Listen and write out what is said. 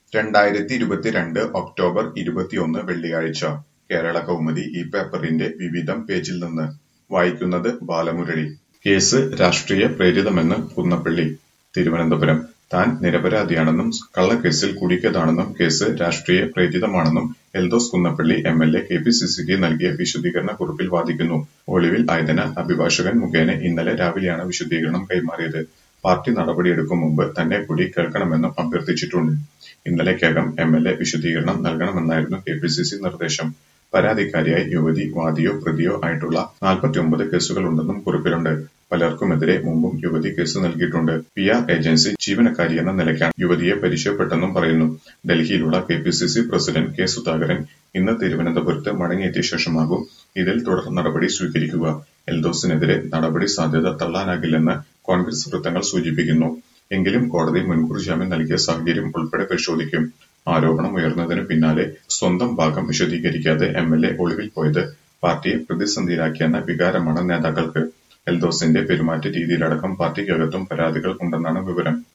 രണ്ടായിരത്തി ഇരുപത്തിരണ്ട് ഒക്ടോബർ ഇരുപത്തിയൊന്ന് വെള്ളിയാഴ്ച കേരള കൗമുദി ഈ പേപ്പറിന്റെ വിവിധം പേജിൽ നിന്ന് വായിക്കുന്നത് ബാലമുരളി കേസ് രാഷ്ട്രീയ പ്രേരിതമെന്ന് കുന്നപ്പള്ളി തിരുവനന്തപുരം താൻ നിരപരാധിയാണെന്നും കള്ളക്കേസിൽ കുടുക്കിയതാണെന്നും കേസ് രാഷ്ട്രീയ പ്രേരിതമാണെന്നും Eldhose Kunnappilly M L A K P C സിക്ക് നൽകിയ വിശദീകരണ കുറിപ്പിൽ വാദിക്കുന്നു ഒളിവിൽ ആയതിനാൽ അഭിഭാഷകൻ മുഖേന ഇന്നലെ രാവിലെയാണ് വിശദീകരണം കൈമാറിയത് പാർട്ടി നടപടിയെടുക്കും മുമ്പ് തന്നെ കൂടി കേൾക്കണമെന്നും അഭ്യർത്ഥിച്ചിട്ടുണ്ട് ഇന്നലേക്കകം എം എൽ എ വിശദീകരണം നൽകണമെന്നായിരുന്നു കെ പി സി സി നിർദ്ദേശം പരാതിക്കാരിയായി യുവതി വാദിയോ പ്രതിയോ ആയിട്ടുള്ള നാൽപ്പത്തിയൊമ്പത് കേസുകളുണ്ടെന്നും കുറിപ്പിലുണ്ട് പലർക്കുമെതിരെ മുമ്പും യുവതി കേസ് നൽകിയിട്ടുണ്ട് പി ആർ ഏജൻസി ജീവനക്കാരിയെന്ന നിലയ്ക്കാണ് യുവതിയെ പരിചയപ്പെട്ടെന്നും പറയുന്നു ഡൽഹിയിലുള്ള K P C C president K Sudhakaran ഇന്ന് തിരുവനന്തപുരത്ത് മടങ്ങിയെത്തിയ ശേഷമാകും ഇതിൽ തുടർ നടപടി സ്വീകരിക്കുക എൽദോസിനെതിരെ നടപടി സാധ്യത തള്ളാനാകില്ലെന്ന് കോൺഗ്രസ് വൃത്തങ്ങൾ സൂചിപ്പിക്കുന്നു എങ്കിലും കോടതി മുൻകൂർ ജാമ്യം നൽകിയ സാഹചര്യം ഉൾപ്പെടെ പരിശോധിക്കും ആരോപണം ഉയർന്നതിനു പിന്നാലെ സ്വന്തം ഭാഗം വിശദീകരിക്കാതെ എം എൽ എ ഒളിവിൽ പോയത് പാർട്ടിയെ പ്രതിസന്ധിയിലാക്കിയെന്ന വികാരമാണ് നേതാക്കൾക്ക് എൽദോസിന്റെ പെരുമാറ്റ രീതിയിലടക്കം പാർട്ടിക്കകത്തും പരാതികൾ ഉണ്ടെന്നാണ് വിവരം